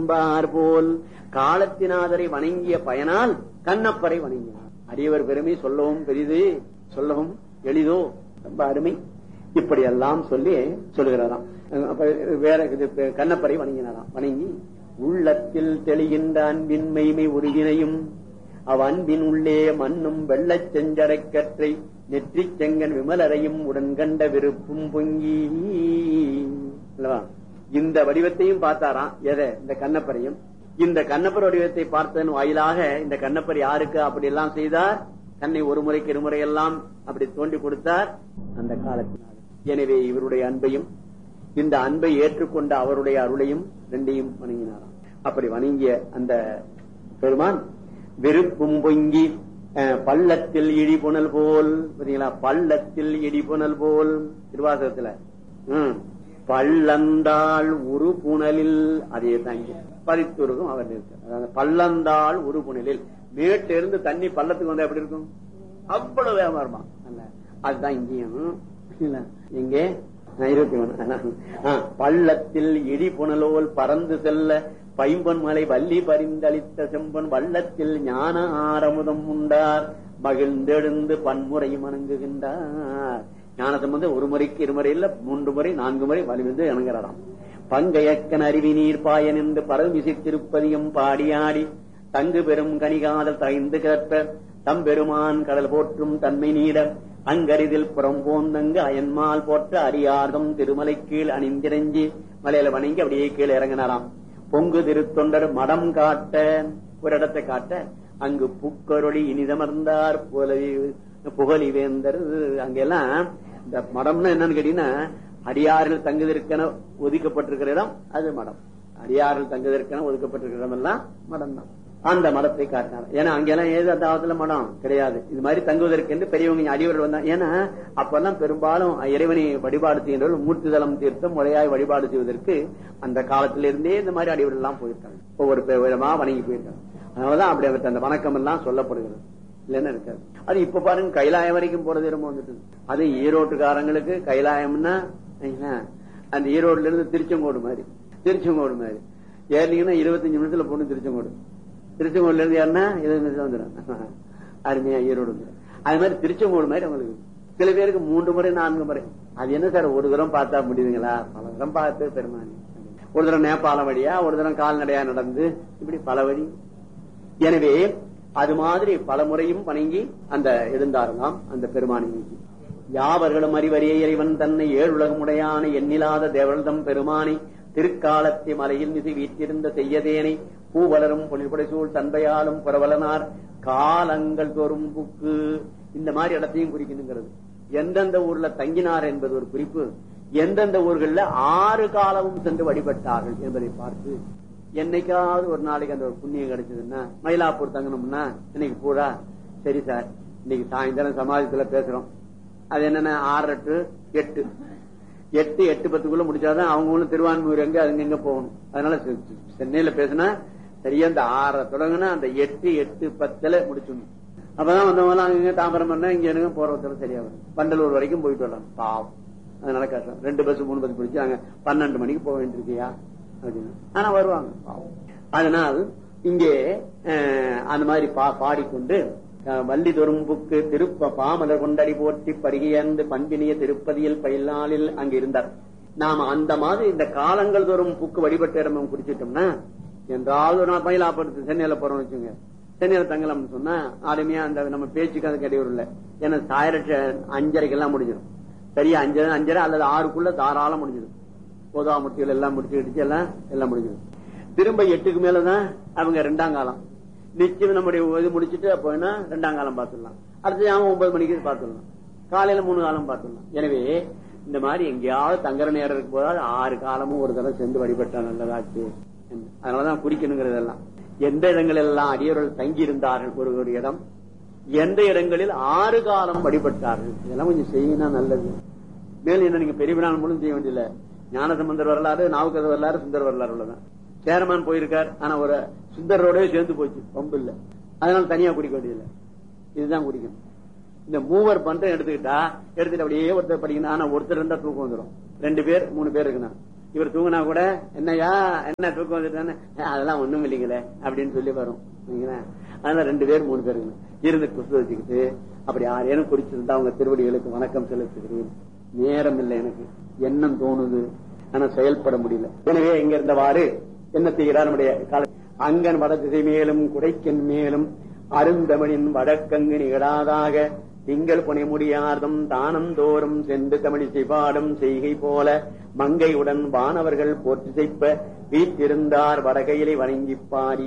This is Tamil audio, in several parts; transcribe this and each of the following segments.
என்பார் போல் காலத்தினாதரை வணங்கிய பயனால் கண்ணப்பரை வணங்கினார் அடியவர் பெருமை சொல்லவும் பெரிது சொல்லவும் எளிதோ ரொம்ப அருமை இப்படி எல்லாம் சொல்லி சொல்லுகிறாராம் அப்ப வேற இது கண்ணப்பரை வணங்கினாராம் வணங்கி உள்ளத்தில் தெளிகின்ற அன்பின் மெய்மை உருகினையும் அவ் அன்பின் உள்ளே மண்ணும் வெள்ளச் செஞ்சடைக்கற்றை நெற்றிச் செங்கன் விமலரையும் உடன் கண்ட விருப்பும் பொங்கி அல்லவா? இந்த வடிவத்தையும் பார்த்தாராம் எதை இந்த கண்ணப்பரையும் இந்த கண்ணப்பர் வடிவத்தை பார்த்ததன் வாயிலாக இந்த கண்ணப்பர் யாருக்கு அப்படி எல்லாம் செய்தார் தன்னை ஒரு முறைக்கு இருமுறை எல்லாம் அப்படி தோண்டி கொடுத்தார் அந்த காலத்தினால் எனவே இவருடைய அன்பையும் இந்த அன்பை ஏற்றுக்கொண்ட அவருடைய அருளையும் ரெண்டையும் வணங்கினாராம் அப்படி வணங்கிய அந்த பெருமான் வெறுப்பும் பொங்கி அஹ், பள்ளத்தில் இடிபுணல் போல் பாத்தீங்களா பள்ளத்தில் இடிபுணல் போல் திருவாசகத்துல ம். பள்ளந்தாள் உரு புனலில் அதே தாங்க பதித்துருக்கும் அவர் இருக்கார் அதாவது பள்ளந்தாள் உரு புனலில் மேட்டில இருந்து தண்ணி பள்ளத்துக்கு வந்தா எப்படி இருக்கும் அவ்வளவு வேகமா இருமா அல்ல அதுதான் இங்கேயும் இல்ல எங்கே ஆ, இருபத்தி ஒண்ணு ஆ, பள்ளத்தில் இடி புனலோல் பறந்து செல்ல பைம்பன் மலை வள்ளி பரிந்தளித்த செம்பன் வள்ளத்தில் ஞான ஆரமுதம் உண்டார் மகிழ்ந்தெழுந்து பன்முறை வணங்குகின்றார் ஞானதம் வந்து ஒரு முறைக்கு இருமுறை இல்ல மூன்று முறை நான்கு முறை வலிவிருந்து இணங்குறாராம் பங்கையக்கன் அருவி நீர் பாயன் என்று பரவிசி திருப்பதியும் பாடியாடி தங்கு பெரும் கனிகாதல் தைந்து கிடப்ப தம்பெருமான் கடல் போற்றும் தன்மை நீட அங்கரிதில் புறம் போந்தங்கு அயன்மால் போற்ற அரியார்தம் திருமலை கீழ் அணிந்திரஞ்சி மலையில வணங்கி அப்படியே கீழே இறங்கினாராம் பொங்கு திருத்தொண்டர் மடம் காட்ட ஒரு இடத்தை காட்ட அங்கு புக்கரொளி இனிதமர்ந்தார் புகழி புகழி வேந்தர் அங்கெல்லாம் இந்த மடம்னா என்னன்னு கேட்டீங்கன்னா அடியார்கள் தங்குவதற்கென ஒதுக்கப்பட்டிருக்கிற இடம் அது மடம் அடியார்கள் தங்குவதற்கென ஒதுக்கப்பட்டிருக்கிற இடம் எல்லாம் மடம் தான் அந்த மடத்தை காட்டினார் ஏன்னா அங்கெல்லாம் ஏது அந்த காலத்துல மடம் கிடையாது இது மாதிரி தங்குவதற்கு என்று பெரியவங்க அடியவர்கள் வந்தாங்க ஏன்னா அப்பெல்லாம் பெரும்பாலும் இறைவனை வழிபாடு செய்கின்றவர்கள் மூர்த்திதளம் தீர்த்தம் முறையாய் வழிபாடு செய்வதற்கு அந்த காலத்திலிருந்தே இந்த மாதிரி அடியவர்கள் எல்லாம் போயிருக்காங்க ஒவ்வொரு பே- விதமா வணங்கி போயிருக்காங்க அதனாலதான் அப்படி அவருக்கு அந்த வணக்கம் எல்லாம் சொல்லப்படுகிறது இல்லைன்னு இருக்காது அது இப்ப பாருங்க கைலாயம் வரைக்கும் போறது ரொம்ப வந்துட்டு அது ஈரோட்டுக்காரங்களுக்கு கைலாயம்னா என்ன, அந்த ஈரோடுல இருந்து திருச்செங்கோடு மாதிரி திருச்செங்கோடு மாதிரி ஏறினீங்கன்னா இருபத்தஞ்சு நிமிஷத்துல போகணும் திருச்செங்கோடு திருச்செங்கோடுல இருந்து ஏறினா இருபது நிமிஷம் வந்துடும் அருமையா ஈரோடு வந்துடும் அது மாதிரி திருச்செங்கோடு மாதிரி உங்களுக்கு சில பேருக்கு மூன்று முறை நான்கு முறை அது என்ன சார் ஒரு தரம் பார்த்தா முடியுதுங்களா பல தரம் பார்த்து பெருமானி ஒரு தரம் நேபாளம் வழியா ஒரு தரம் கால்நடையா நடந்து இப்படி பல வழி எனவே அது மாதிரி பல முறையும் வணங்கி அந்த எழுந்தாருலாம் அந்த பெருமானை நோக்கி. யாவர்களும் அறிவறிய இறைவன் தன்னை ஏழுலகமுடையான எண்ணிலாத தேவர்தம் பெருமானை திருக்காலத்தை மலையில் மிசி வீற்றிருந்த செய்யதேனை பூவலரும் பொழில்படை சூழ் தன்பையாலும் புறவலனார் காலங்கள் தோறும் புக்கு இந்த மாதிரி இடத்தையும் குறிக்கணுங்கிறது எந்தெந்த ஊர்ல தங்கினார் என்பது ஒரு குறிப்பு எந்தெந்த ஊர்கள்ல ஆறு காலமும் சென்று வழிபட்டார்கள் என்பதை பார்த்து என்னைக்காவது ஒரு நாளைக்கு அந்த ஒரு புண்ணியம் கிடைச்சதுன்னா மயிலாப்பூர் தங்கணும்னா இன்னைக்கு பூரா சரி சார் இன்னைக்கு சாயந்தரம் சமாஜத்துல பேசுறோம் அது என்னன்னா ஆறு டு எட்டு எட்டு எட்டு பத்துக்குள்ள முடிச்சாதான் அவங்களும் திருவான்மூர் எங்க அதுங்க எங்க போகணும் அதனால செ- செ- சென்னையில பேசினா சரியா அந்த ஆறை தொடங்குனா அந்த எட்டு எட்டு பத்துல முடிச்சிடணும் அப்பதான் வந்தவங்க எல்லாம் அங்க தாம்பரம் பண்ணா இங்க எனக்கு போறவத்துல சரியா வரும் பண்டலூர் வரைக்கும் போயிட்டு வரலாம் பாவம் அதனால கஷ்டம் ரெண்டு பஸ் மூணு பஸ் பிடிச்சு அங்க பன்னெண்டு மணிக்கு போக வேண்டியிருக்கியா அப்படின்னு ஆனா வருவாங்க பாவம். அதனால் இங்கே அஹ், அந்த மாதிரி பா- பாடிக்கொண்டு அஹ், வள்ளி தொரும்புக்கு திருப்ப பாமலர் கொண்டடி போற்றி பருகியந்து பண்பினிய திருப்பதியில் பயிலாளில் அங்க இருந்தார் நாம அந்த மாதிரி இந்த காலங்கள் தோறும் புக்கு வழிபட்ட இடம் குடிச்சிட்டோம்னா என்றாவது ஒரு நாள் பயிலாப்படுத்து சென்னையில போறோம்னு வச்சுங்க சென்னையில தங்கலாம்னு சொன்னா அருமையா அந்த நம்ம பேச்சுக்கு அது கிடையாது இல்ல ஏன்னா சாயிரட்டு அஞ்சரைக்கு எல்லாம் முடிஞ்சிடும் சரியா அஞ்சரை அஞ்சரை அல்லது ஆறுக்குள்ள தாராளம் முடிஞ்சிடும் போதாமுட்டிகள் எல்லாம் முடிச்சு கிடிச்சு எல்லாம் எல்லாம் முடிஞ்சிடும் திரும்ப எட்டுக்கு மேலதான் அவங்க ரெண்டாம் காலம் நிச்சயம் நம்முடைய இது முடிச்சிட்டு போயினா ரெண்டாம் காலம் பார்த்துடலாம் அடுத்து அவன் ஒன்பது மணிக்கு பார்த்துடலாம் காலையில மூணு காலம் பார்த்துடலாம் எனவே இந்த மாதிரி எங்கேயாவது தங்குற நேரம் இருக்கும் போதாவது ஆறு காலமும் ஒரு தடவை சென்று வழிபட்டா நல்லதாச்சு என்று. அதனாலதான் குறிக்கணுங்கிறது எல்லாம் எந்த இடங்கள் எல்லாம் அடியவர்கள் தங்கி இருந்தார்கள் ஒரு ஒரு இடம் எந்த இடங்களில் ஆறு காலம் வழிபட்டார்கள் இதெல்லாம் கொஞ்சம் செய்யணும் நல்லது மேலும் என்ன நீங்க பெரிய விழா மூலம் செய்ய வேண்டியதில்ல ஞானசம்பந்தர் வரலாறு நாவுக்கத வரலாறு சுந்தர் வரலாறு உள்ளதான் சேர்மான் போயிருக்கார் ஆனா ஒரு சுந்தரோடய சேர்ந்து போச்சு பம்பு இல்ல அதனால தனியா குடிக்க வேண்டியதில்லை இதுதான் குடிக்கணும் இந்த மூவர் பண்டம் எடுத்துக்கிட்டா எடுத்துட்டு அப்படியே ஒருத்தர் படிக்கணும் ஆனா ஒருத்தர் இருந்தா தூக்கம் வந்துடும் ரெண்டு பேர் மூணு பேர் இருக்கணும் இவர் தூங்கினா கூட என்னையா என்ன தூக்கம் வந்துட்டானே அதெல்லாம் ஒண்ணும் இல்லைங்களே அப்படின்னு சொல்லி வரும் சரிங்களா? அதனால ரெண்டு பேர் மூணு பேருங்க இருந்து குசு வச்சுக்கிட்டு அப்படி யாரேனும் குறிச்சிருந்தா அவங்க திருவடிகளுக்கு வணக்கம் செலுத்துகிறேன் நேரம் இல்லை எனக்கு எண்ணம் தோணுது ஆனா செயல்பட முடியல எனவே இங்க இருந்தவாறு என்ன செய்கிறார் நம்முடைய கால அங்கன் வட திசை மேலும் குடைக்கின் மேலும் அருந்தமிழின் வழக்கங்கு நிகழாதாக திங்கள் புனை முடியார்தம் தானந்தோறும் சென்று தமிழிசை பாடும் செய்கை போல மங்கையுடன் வானவர்கள் போற்றி செய்ப்ப வீட்டிருந்தார் வடகையிலை வணங்கி பாடி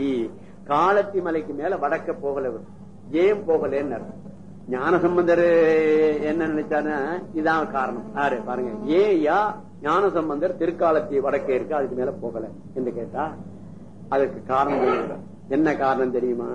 காலத்தி மலைக்கு மேல வடக்க போகல இவர். ஏன் போகலன்னு ஞானசம்பந்தர் என்ன நினைச்சாருன்னா இதான் காரணம் யாரு பாருங்க ஏன் யா ஞானசம்பந்தர் திருக்காலத்தி வடக்கே இருக்கு அதுக்கு மேல போகல என்று கேட்டா அதற்கு காரணம் சொல்லுகிறார். என்ன காரணம் தெரியுமா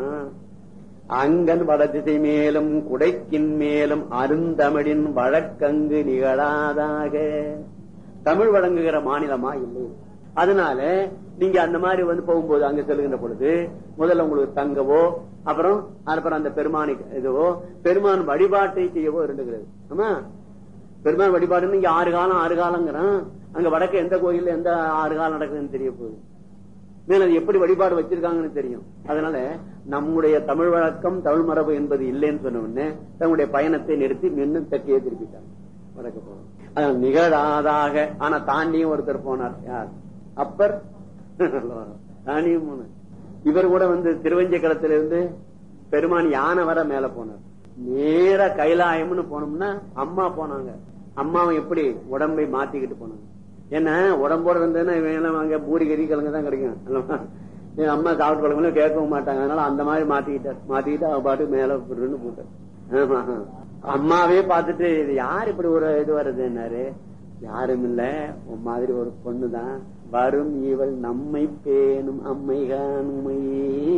அங்கன் வடதிசை மேலும் குடைக்கின் மேலும் அருந்தமிழின் வழக்கங்கு நிகழாதாக தமிழ் வழங்குகிற மாநிலமா இல்லை அதனால நீங்க அந்த மாதிரி வந்து போகும்போது அங்க செல்லுகின்ற பொழுது முதல்ல உங்களுக்கு தங்கவோ அப்புறம் அப்புறம் அந்த பெருமானி இதுவோ பெருமான் வழிபாட்டை செய்யவோ இருந்துகிறது ஆமா பெருமான் வழிபாடுன்னு இங்க ஆறு காலம் ஆறு காலங்கிறான் அங்க வடக்கு எந்த கோயில்ல எந்த ஆறு காலம் நடக்குதுன்னு தெரிய போகுது மேல அது எப்படி வழிபாடு வச்சிருக்காங்கன்னு தெரியும் அதனால நம்முடைய தமிழ் வழக்கம் தமிழ் மரபு என்பது இல்லைன்னு சொன்ன உடனே தன்னுடைய பயணத்தை நிறுத்தி மீண்டும் தெற்கையே திருப்பிட்டாங்க வடக்கு போனோம் அதனால நிகழாதாக ஆனா தாண்டியும் ஒருத்தர் போனார் யார் அப்பர் தாண்டியும் போனார் இவர் கூட வந்து திருவஞ்சக்கரத்திலிருந்து பெருமான் யானை வர மேல போனார் நேர கைலாயம்னு போனோம்னா அம்மா போனாங்க அம்மாவை எப்படி உடம்பை மாத்திக்கிட்டு போனாங்க ஏன்னா உடம்போட இருந்ததுன்னா இவன் எல்லாம் அங்க பூரி கறி கிழங்கு தான் கிடைக்கும் அல்லவா? என் அம்மா சாப்பிட்டு பழங்களும் கேட்கவும் மாட்டாங்க அதனால அந்த மாதிரி மாத்திக்கிட்டார் மாத்திக்கிட்டு அவ பாட்டு மேல புருன்னு போட்டார் ஆமா. அம்மாவே பார்த்துட்டு இது யார் இப்படி ஒரு இது வருதுன்னாரு யாரும் இல்ல உன் மாதிரி ஒரு பொண்ணுதான் வரும் இவள் நம்மை பேணும் அம்மை காணுமையே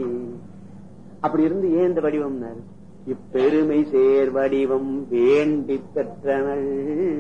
அப்படி இருந்து ஏன் இந்த வடிவம்னாரு இப்பெருமை சேர் வடிவம் வேண்டி பெற்றனள்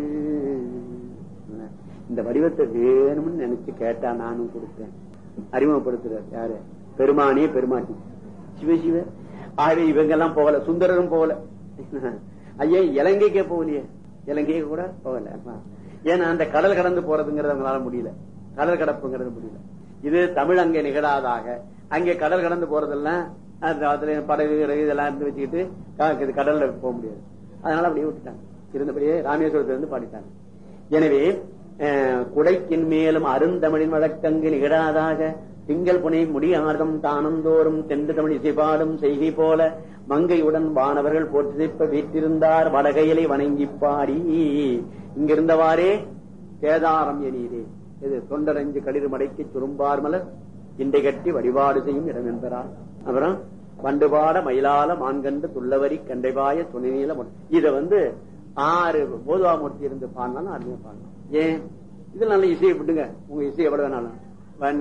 இந்த வடிவத்தை வேணும்னு நினைச்சு கேட்டா நானும் கொடுத்தேன் அறிமுகப்படுத்துறார் யாரு பெருமானே பெருமாட்டி சிவ சிவ ஆகவே இவங்க எல்லாம் போகல சுந்தரரும் போகல ஐயா இலங்கைக்கே போகலையே இலங்கைக்கு கூட போகல ஆமா. ஏன்னா அந்த கடல் கடந்து போறதுங்கிறது அவங்களால முடியல கடல் கடப்புங்கிறது முடியல இது தமிழ் அங்கே நிகழாதாக அங்கே கடல் கடந்து போறதெல்லாம் அந்த காலத்துல படகு கிடகு இதெல்லாம் இருந்து வச்சுக்கிட்டு க- இது கடல்ல போக முடியாது அதனால அப்படியே விட்டுட்டாங்க இருந்தபடியே ராமேஸ்வரத்துல இருந்து பாடிட்டாங்க எனவே அஹ், குடைக்கின் மேலும் அருந்தமிழின் வழக்கங்கு நிகழாதாக திங்கள் புனை முடியார்தம் தானந்தோறும் தென்று தமிழ் இசைபாடும் செய்கை போல மங்கையுடன் வானவர்கள் போற்றிப்ப வீற்றிருந்தார் வடகையிலை வணங்கி பாடி இங்கிருந்தவாறே கேதாரம் எனீரே இது தொண்டரஞ்சு களிர் மடைக்கு சுரும்பார் மலர் இண்டை கட்டி வழிபாடு செய்யும் இடம் என்பரார் அப்புறம் பண்டுபாட மயிலால மான்கண்டு துள்ளவரி கண்டைபாய துணைநீல மொ- இத வந்து ஆறு போதுவாமூர்த்தி இருந்து பாடினாலும் அருமையா பாடலாம் ஏன் இது நல்ல இசையை விட்டுங்க உங்க இசை எவ்வளவு வேணாலும்